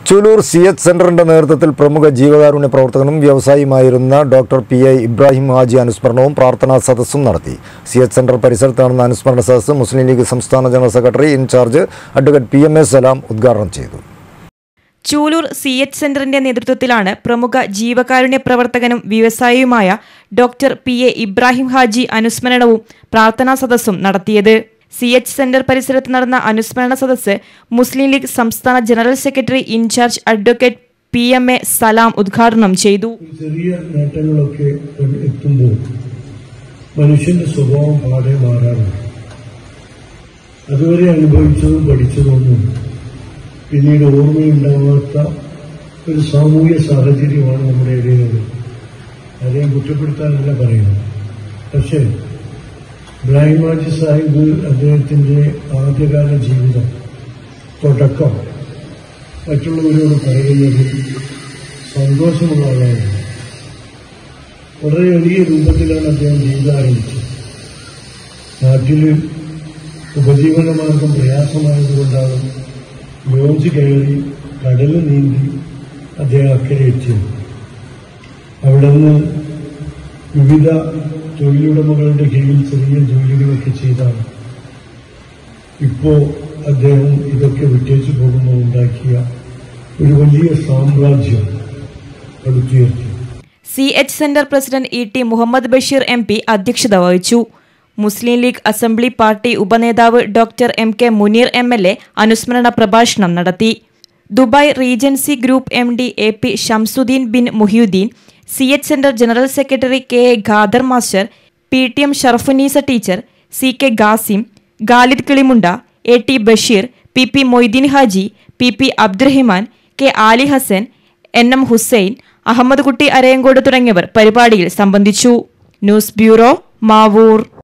ചുലൂർ C H സെന്ററിന്റെ നേതൃത്വത്തിൽ പ്രമുഖ ജീവകാരുണ്യ പ്രവർത്തകനും വ്യവസായിയുമായിരുന്ന doctor P I Ibrahim Haji അനുസ്മരണവും പ്രാർത്ഥനാ സദസ്സും നടത്തി സി എച്ച് സെന്റർ പരിസരത്ത് നടന്ന അനുസ്മരണ സദസ്സ് മുസ്ലിം ലീഗ് സംസ്ഥാന general secretary in-charge advocate P M A Salam ഉദ്ഘാടനം ചെയ്തു ചൂലൂർ സി എച്ച് സെന്ററിന്റെ നേതൃത്വത്തിലാണ് പ്രമുഖ ജീവകാരുണ്യ പ്രവർത്തകനും വ്യവസായിയുമായ doctor P A Ibrahim Haji അനുസ്മരണവും പ്രാർത്ഥനാ സദസ്സും നടത്തിയത് സി എച്ച് സെന്റർ പരിസരത്ത് നടന്ന അനുസ്മരണ സദസ്സ് മുസ്ലിം ലീഗ് സംസ്ഥാന general secretary in-charge advocate P M A Salam ഉദ്ഘാടനം ചെയ്തു ചെറിയ നേട്ടങ്ങളൊക്കെ എത്തുമ്പോൾ മനുഷ്യന്റെ സ്വഭാവം പാടെ മാറാറുണ്ട് അതുവരെ അനുഭവിച്ചതും പഠിച്ചതൊന്നും പിന്നീട് ഓർമ്മയുണ്ടാവാത്ത ഒരു സാമൂഹ്യ സാഹചര്യമാണ് നമ്മുടെ ഇടയിലുള്ളത് ആരെയും കുറ്റപ്പെടുത്താനല്ല പറയുന്നത് പക്ഷേ ഇബ്രാഹിം ഹാജി സാഹിബ് അദ്ദേഹത്തിന്റെ ആദ്യകാല ജീവിതം തുടക്കം മറ്റുള്ളവരോട് പറയുന്നത് സന്തോഷമുള്ള ആളാണ് വളരെ വലിയ രൂപത്തിലാണ് അദ്ദേഹം ജീവിതം ആരംഭിച്ചത് നാട്ടിൽ ഉപജീവനമാർഗം പ്രയാസമായതുകൊണ്ടാണ് ലോഞ്ച് കയറി കടൽ നീന്തി അദ്ദേഹം അക്കരെ എത്തിയത് അവിടെ നിന്ന് വിവിധ തൊഴിലുടമകളുടെ കീഴിൽ ചെറിയ ജോലികളൊക്കെ ചെയ്താണ് ഇപ്പോ അദ്ദേഹം ഇതൊക്കെ വിട്ടേച്ചു പോകുമ്പോൾ ഉണ്ടാക്കിയ ഒരു വലിയ സാമ്രാജ്യം പടുത്തുയർത്തി C H centre president E T Muhammad Basheer M P അധ്യക്ഷത വഹിച്ചു മുസ്ലിം ലീഗ് അസംബ്ലി പാർട്ടി ഉപനേതാവ് doctor M K Muneer M L A അനുസ്മരണ പ്രഭാഷണം നടത്തി Dubai regency group M D A P Shamsuddin bin Muhiyuddin C H centre general secretary K A Khader master P T M Sharafunnisa teacher C K Gasim Khalid Kilimunda A T Basheer P P Moideen Haji P P Abdurahiman K Ali Hassan N M Hussain Ahmed Kutty Arayankode തുടങ്ങിയവർ പരിപാടിയിൽ സംബന്ധിച്ചു news bureau Mavoor